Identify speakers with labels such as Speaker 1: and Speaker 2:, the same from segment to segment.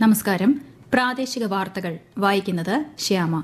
Speaker 1: നമസ്കാരം പ്രാദേശിക വാർത്തകൾ വായിക്കുന്നത് ശ്യാമ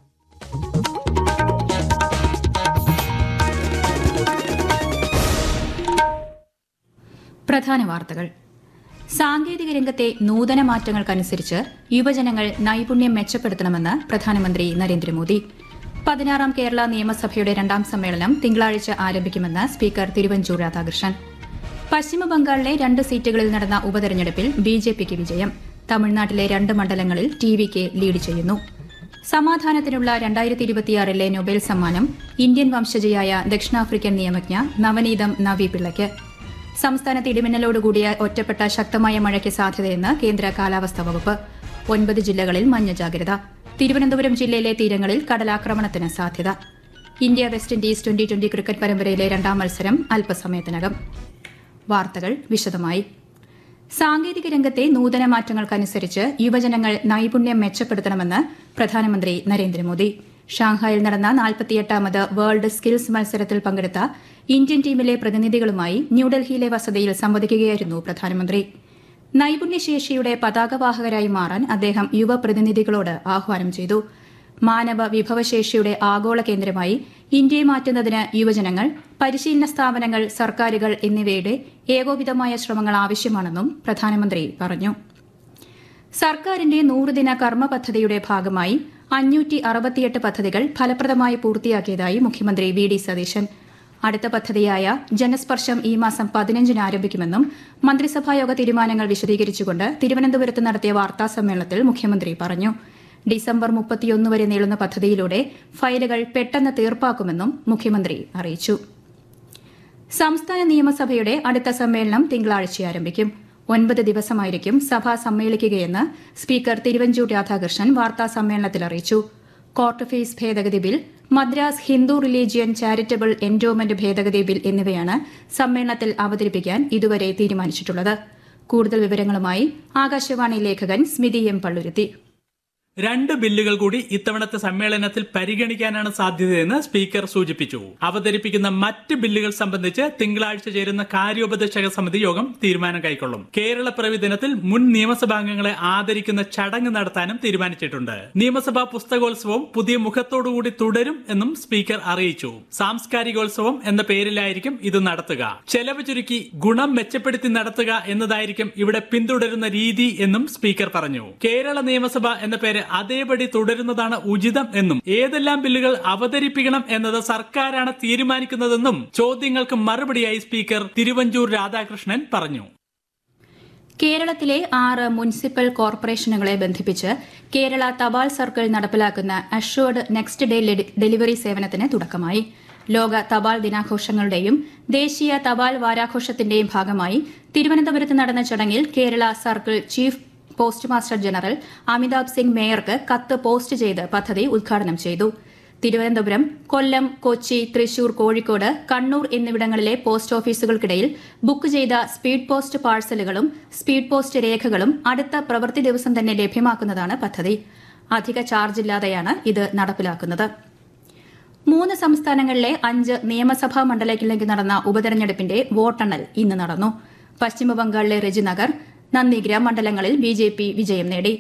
Speaker 1: പ്രധാന വാർത്തകൾ സാങ്കേതിക രംഗത്തെ നൂതന മാറ്റങ്ങൾക്കനുസരിച്ച് യുവജനങ്ങൾ നൈപുണ്യം മെച്ചപ്പെടുത്തണമെന്ന് പ്രധാനമന്ത്രി നരേന്ദ്രമോദി പതിനാറാം കേരള നിയമസഭയുടെ രണ്ടാം സമ്മേളനം തിങ്കളാഴ്ച ആരംഭിക്കുമെന്ന് സ്പീക്കർ തിരുവഞ്ചൂർ രാധാകൃഷ്ണൻ പശ്ചിമബംഗാളിലെ രണ്ട് സീറ്റുകളിൽ നടന്ന ഉപതെരഞ്ഞെടുപ്പിൽ ബി ജെ പിക്ക് വിജയം തമിഴ്നാട്ടിലെ രണ്ട് മണ്ഡലങ്ങളിൽ ടി വിക്ക് ലീഡ് ചെയ്യുന്നു സമാധാനത്തിനുള്ള രണ്ടായിരത്തി ഇരുപത്തിയാറിലെ നൊബേൽ സമ്മാനം ഇന്ത്യൻ വംശജയായ ദക്ഷിണാഫ്രിക്കൻ നിയമജ്ഞ നവനീതം നവി പിള്ളയ്ക്ക് സംസ്ഥാനത്ത് ഇടിമിന്നലോടുകൂടിയ ഒറ്റപ്പെട്ട ശക്തമായ മഴയ്ക്ക് സാധ്യതയെന്ന് കേന്ദ്ര കാലാവസ്ഥാ വകുപ്പ് ഒൻപത് ജില്ലകളിൽ മഞ്ഞ ജാഗ്രത തിരുവനന്തപുരം ജില്ലയിലെ തീരങ്ങളിൽ കടലാക്രമണത്തിന് സാധ്യത India West Indies twenty twenty cricket പരമ്പരയിലെ രണ്ടാം മത്സരം അല്പസമയത്തിനകം വാർത്തകൾ വിശദമായി സാങ്കേതിക രംഗത്തെ നൂതന മാറ്റങ്ങൾക്കനുസരിച്ച് യുവജനങ്ങൾ നൈപുണ്യം മെച്ചപ്പെടുത്തണമെന്ന് പ്രധാനമന്ത്രി നരേന്ദ്രമോദി ഷാങ്ഹായിൽ നടന്ന നാൽപ്പത്തിയെട്ടാമത് വേൾഡ് സ്കിൽസ് മത്സരത്തിൽ പങ്കെടുത്ത ഇന്ത്യൻ ടീമിലെ പ്രതിനിധികളുമായി ന്യൂഡൽഹിയിലെ വസതിയിൽ സംവദിക്കുകയായിരുന്നു പ്രധാനമന്ത്രി നൈപുണ്യശേഷിയുടെ പതാകവാഹകരായി മാറാൻ അദ്ദേഹം യുവ പ്രതിനിധികളോട് ആഹ്വാനം ചെയ്തു മാനവ വിഭവശേഷിയുടെ ആഗോള കേന്ദ്രമായി ഇന്ത്യയെ മാറ്റുന്നതിന് യുവജനങ്ങൾ പരിശീലന സ്ഥാപനങ്ങൾ സർക്കാരുകൾ എന്നിവയുടെ ഏകോപിതമായ ശ്രമങ്ങൾ ആവശ്യമാണെന്നും പ്രധാനമന്ത്രി പറഞ്ഞു സർക്കാരിന്റെ നൂറുദിന കർമ്മ പദ്ധതിയുടെ ഭാഗമായി അഞ്ഞൂറ്റി അറുപത്തിയെട്ട് പദ്ധതികൾ ഫലപ്രദമായി പൂർത്തിയാക്കിയതായി മുഖ്യമന്ത്രി വി ഡി സതീശൻ അടുത്ത പദ്ധതിയായ ജനസ്പർശം ഈ മാസം പതിനഞ്ചിന് ആരംഭിക്കുമെന്നും മന്ത്രിസഭായോഗ തീരുമാനങ്ങൾ വിശദീകരിച്ചുകൊണ്ട് തിരുവനന്തപുരത്ത് നടത്തിയ വാർത്താ സമ്മേളനത്തിൽ മുഖ്യമന്ത്രി പറഞ്ഞു ഡിസംബർ മുപ്പത്തിയൊന്ന് വരെ നീളുന്ന പദ്ധതിയിലൂടെ ഫയലുകൾ പെട്ടെന്ന് തീർപ്പാക്കുമെന്നും മുഖ്യമന്ത്രി അറിയിച്ചു സംസ്ഥാന നിയമസഭയുടെ അടുത്ത സമ്മേളനം തിങ്കളാഴ്ച ആരംഭിക്കും ഒൻപത് ദിവസമായിരിക്കും സഭ സമ്മേളിക്കുകയെന്ന് സ്പീക്കർ തിരുവഞ്ചൂർ രാധാകൃഷ്ണൻ വാർത്താ സമ്മേളനത്തിൽ അറിയിച്ചു കോർട്ട് ഫീസ് ഭേദഗതി bill Madras Hindu religion charitable endowment ഭേദഗതി ബിൽ എന്നിവയാണ് സമ്മേളനത്തിൽ അവതരിപ്പിക്കാൻ ഇതുവരെ തീരുമാനിച്ചിട്ടുള്ളത് കൂടുതൽ വിവരങ്ങളുമായി ആകാശവാണി ലേഖകൻ സ്മിതി എം പള്ളുരുത്തി
Speaker 2: രണ്ട് ബില്ലുകൾ കൂടി ഇത്തവണത്തെ സമ്മേളനത്തിൽ പരിഗണിക്കാനാണ് സാധ്യതയെന്ന് സ്പീക്കർ സൂചിപ്പിച്ചു അവതരിപ്പിക്കുന്ന മറ്റ് ബില്ലുകൾ സംബന്ധിച്ച് തിങ്കളാഴ്ച ചേരുന്ന കാര്യോപദേശക സമിതി യോഗം തീരുമാനം കൈക്കൊള്ളും കേരള പിറവി ദിനത്തിൽ മുൻ നിയമസഭാംഗങ്ങളെ ആദരിക്കുന്ന ചടങ്ങ് നടത്താനും തീരുമാനിച്ചിട്ടുണ്ട് നിയമസഭാ പുസ്തകോത്സവം പുതിയ മുഖത്തോടുകൂടി തുടരും എന്നും സ്പീക്കർ അറിയിച്ചു സാംസ്കാരികോത്സവം എന്ന പേരിലായിരിക്കും ഇത് നടത്തുക ചെലവ് ചുരുക്കി ഗുണം മെച്ചപ്പെടുത്തി നടത്തുക എന്നതായിരിക്കും ഇവിടെ പിന്തുടരുന്ന രീതി എന്നും സ്പീക്കർ പറഞ്ഞു കേരള നിയമസഭ എന്ന പേര് അതേപടി തുടരുന്നതാണ് ഉചിതം എന്നും ഏതെല്ലാം ബില്ലുകൾ അവതരിപ്പിക്കണം എന്നത് സർക്കാരാണ് തീരുമാനിക്കുന്നതെന്നും ചോദ്യങ്ങൾക്ക് മറുപടിയായി സ്പീക്കർ തിരുവഞ്ചൂർ രാധാകൃഷ്ണൻ പറഞ്ഞു
Speaker 1: കേരളത്തിലെ ആറ് മുനിസിപ്പൽ കോർപ്പറേഷനുകളെ ബന്ധിപ്പിച്ച് കേരള തപാൽ സർക്കിൾ നടപ്പിലാക്കുന്ന അഷ്വേർഡ് നെക്സ്റ്റ് ഡേ ഡെലിവറി സേവനത്തിന് തുടക്കമായി ലോക തപാൽ ദിനാഘോഷങ്ങളുടെയും ദേശീയ തപാൽ വാരാഘോഷത്തിന്റെയും ഭാഗമായി തിരുവനന്തപുരത്ത് നടന്ന ചടങ്ങിൽ Kerala circle chief post master general Amitabh Singh മേയർക്ക് കത്ത് പോസ്റ്റ് ചെയ്ത് പദ്ധതി ഉദ്ഘാടനം ചെയ്തു തിരുവനന്തപുരം കൊല്ലം കൊച്ചി തൃശൂർ കോഴിക്കോട് കണ്ണൂർ എന്നിവിടങ്ങളിലെ പോസ്റ്റ് ഓഫീസുകൾക്കിടയിൽ ബുക്ക് ചെയ്ത സ്പീഡ് പോസ്റ്റ് പാഴ്സലുകളും സ്പീഡ് പോസ്റ്റ് രേഖകളും അടുത്ത പ്രവൃത്തി ദിവസം തന്നെ ലഭ്യമാക്കുന്നതാണ് പദ്ധതി അധിക ചാർജില്ലാതെയാണ് ഇത് നടപ്പിലാക്കുന്നത് മൂന്ന് സംസ്ഥാനങ്ങളിലെ അഞ്ച് നിയമസഭാ മണ്ഡലങ്ങളിലേക്ക് നടന്ന ഉപതെരഞ്ഞെടുപ്പിന്റെ വോട്ടെണ്ണൽ ഇന്ന് നടന്നു പശ്ചിമബംഗാളിലെ രജിനഗർ നന്ദിഗ്രാം മണ്ഡലങ്ങളിൽ ബി ജെ പി വിജയം നേടി